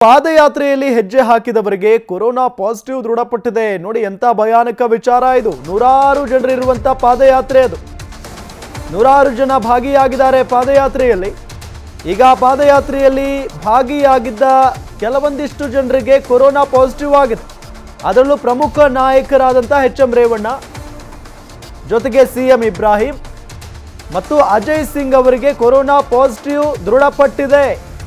ಪಾದಯಾತ್ರೆಯಲ್ಲಿ ಹೆಜ್ಜೆ ಹಾಕಿದವರಿಗೆ corona positive ದೃಢಪಟ್ಟಿದೆ ನೋಡಿ ಎಂತ ಭಯಾನಕ ವಿಚಾರ ಇದು ನೂರಾರು ಜನರಿರುವಂತ ಪಾದಯಾತ್ರೆ ಅದು ನೂರಾರು ಜನ ಭಾಗಿಯಾಗಿದ್ದಾರೆ ಪಾದಯಾತ್ರೆಯಲ್ಲಿ ಈಗ ಪಾದಯಾತ್ರೆಯಲ್ಲಿ ಭಾಗಿಯಾಗಿದ್ದ ಕೆಲವೊಂದಿಷ್ಟು ಜನರಿಗೆ ಕೊರೋನಾ ಪಾಸಿಟಿವ್ ಆಗಿದೆ ಅದರಲ್ಲೂ ಪ್ರಮುಖ ನಾಯಕರಾದಂಥ ಎಚ್ ಎಂ ರೇವಣ್ಣ ಜೊತೆಗೆ ಸಿ ಎಂ ಇಬ್ರಾಹಿಂ ಮತ್ತು ಅಜಯ್ ಸಿಂಗ್ ಅವರಿಗೆ ಕೊರೋನಾ ಪಾಸಿಟಿವ್ ದೃಢಪಟ್ಟಿದೆ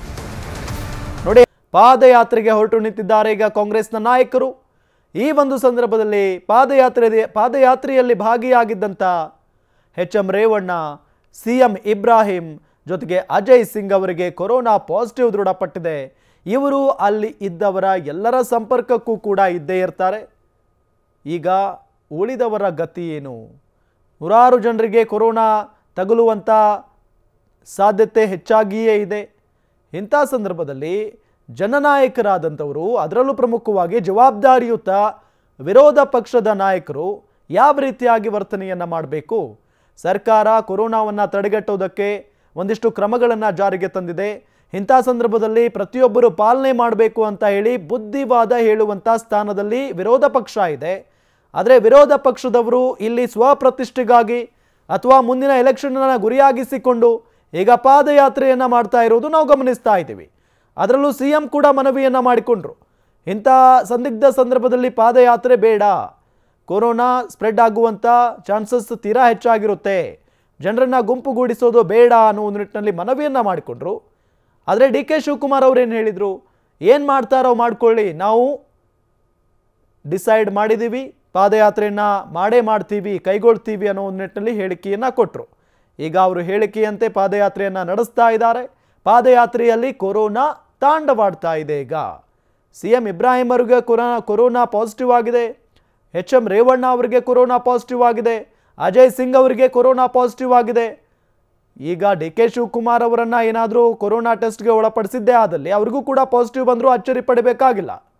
ನೋಡಿ ಪಾದಯಾತ್ರೆಗೆ ಹೊರಟು ನಿಂತಿದ್ದಾರೆ ಈಗ ಕಾಂಗ್ರೆಸ್ನ ನಾಯಕರು ಈ ಒಂದು ಸಂದರ್ಭದಲ್ಲಿ ಪಾದಯಾತ್ರೆ ಪಾದಯಾತ್ರೆಯಲ್ಲಿ ಭಾಗಿಯಾಗಿದ್ದಂಥ H M Revanna C M Ibrahim ಜೊತೆಗೆ ಅಜಯ್ ಸಿಂಗ್ ಅವರಿಗೆ ಕೊರೋನಾ ಪಾಸಿಟಿವ್ ದೃಢಪಟ್ಟಿದೆ ಇವರು ಅಲ್ಲಿ ಇದ್ದವರ ಎಲ್ಲರ ಸಂಪರ್ಕಕ್ಕೂ ಕೂಡ ಇದ್ದೇ ಇರ್ತಾರೆ ಈಗ ಉಳಿದವರ ಗತಿ ಏನು ನೂರಾರು ಜನರಿಗೆ ಕೊರೋನಾ ತಗುಲುವಂಥ ಸಾಧ್ಯತೆ ಹೆಚ್ಚಾಗಿಯೇ ಇದೆ ಇಂಥ ಸಂದರ್ಭದಲ್ಲಿ ಜನನಾಯಕರಾದಂಥವರು ಅದರಲ್ಲೂ ಪ್ರಮುಖವಾಗಿ ಜವಾಬ್ದಾರಿಯುತ ವಿರೋಧ ಪಕ್ಷದ ನಾಯಕರು ಯಾವ ರೀತಿಯಾಗಿ ವರ್ತನೆಯನ್ನು ಮಾಡಬೇಕು ಸರ್ಕಾರ ಕೊರೋನಾವನ್ನು ತಡೆಗಟ್ಟೋದಕ್ಕೆ ಒಂದಿಷ್ಟು ಕ್ರಮಗಳನ್ನು ಜಾರಿಗೆ ತಂದಿದೆ ಇಂಥ ಸಂದರ್ಭದಲ್ಲಿ ಪ್ರತಿಯೊಬ್ಬರು ಪಾಲನೆ ಮಾಡಬೇಕು ಅಂತ ಹೇಳಿ ಬುದ್ಧಿವಾದ ಹೇಳುವಂಥ ಸ್ಥಾನದಲ್ಲಿ ವಿರೋಧ ಪಕ್ಷ ಇದೆ ಆದರೆ ವಿರೋಧ ಪಕ್ಷದವರು ಇಲ್ಲಿ ಸ್ವಪ್ರತಿಷ್ಠೆಗಾಗಿ ಅಥವಾ ಮುಂದಿನ ಎಲೆಕ್ಷನ್ನ ಗುರಿಯಾಗಿಸಿಕೊಂಡು ಈಗ ಪಾದಯಾತ್ರೆಯನ್ನು ಮಾಡ್ತಾ ಇರುವುದು ನಾವು ಗಮನಿಸ್ತಾ ಇದ್ದೀವಿ ಅದರಲ್ಲೂ ಸಿ ಎಂ ಕೂಡ ಮನವಿಯನ್ನು ಮಾಡಿಕೊಂಡ್ರು ಇಂಥ ಸಂದಿಗ್ಧ ಸಂದರ್ಭದಲ್ಲಿ ಪಾದಯಾತ್ರೆ ಬೇಡ ಕೊರೋನಾ ಸ್ಪ್ರೆಡ್ ಆಗುವಂಥ ಚಾನ್ಸಸ್ ತೀರಾ ಹೆಚ್ಚಾಗಿರುತ್ತೆ ಜನರನ್ನ ಗುಂಪುಗೂಡಿಸೋದು ಬೇಡ ಅನ್ನೋ ಒಂದು ನಿಟ್ಟಿನಲ್ಲಿ ಮನವಿಯನ್ನು ಮಾಡಿಕೊಂಡ್ರು ಆದರೆ ಡಿ ಕೆ ಶಿವಕುಮಾರ್ ಅವ್ರು ಏನು ಹೇಳಿದರು ಏನು ಮಾಡ್ತಾರೋ ಮಾಡ್ಕೊಳ್ಳಿ ನಾವು ಡಿಸೈಡ್ ಮಾಡಿದ್ದೀವಿ ಪಾದಯಾತ್ರೆಯನ್ನು ಮಾಡೇ ಮಾಡ್ತೀವಿ ಕೈಗೊಳ್ತೀವಿ ಅನ್ನೋ ಒಂದು ನಿಟ್ಟಿನಲ್ಲಿ ಹೇಳಿಕೆಯನ್ನು ಕೊಟ್ಟರು ಈಗ ಅವರು ಹೇಳಿಕೆಯಂತೆ ಪಾದಯಾತ್ರೆಯನ್ನು ನಡೆಸ್ತಾ ಇದ್ದಾರೆ ಪಾದಯಾತ್ರೆಯಲ್ಲಿ ಕೊರೋನಾ ತಾಂಡವಾಡ್ತಾ ಇದೆ ಈಗ ಸಿ ಎಂ ಇಬ್ರಾಹಿಂ ಅವರಿಗೆ ಕೊರೋನಾ ಕೊರೋನಾ ಪಾಸಿಟಿವ್ ಆಗಿದೆ ಎಚ್ ಎಂ ರೇವಣ್ಣ ಅವರಿಗೆ ಕೊರೋನಾ ಪಾಸಿಟಿವ್ ಆಗಿದೆ ಅಜಯ್ ಸಿಂಗ್ ಅವರಿಗೆ ಕೊರೋನಾ ಪಾಸಿಟಿವ್ ಆಗಿದೆ ಈಗ ಡಿ ಕೆ ಶಿವಕುಮಾರ್ ಅವರನ್ನ ಏನಾದರೂ ಕೊರೋನಾ ಟೆಸ್ಟ್ಗೆ ಒಳಪಡಿಸಿದ್ದೇ ಆದಲ್ಲಿ ಅವ್ರಿಗೂ ಕೂಡ ಪಾಸಿಟಿವ್ ಬಂದರೂ ಅಚ್ಚರಿ ಪಡಬೇಕಾಗಿಲ್ಲ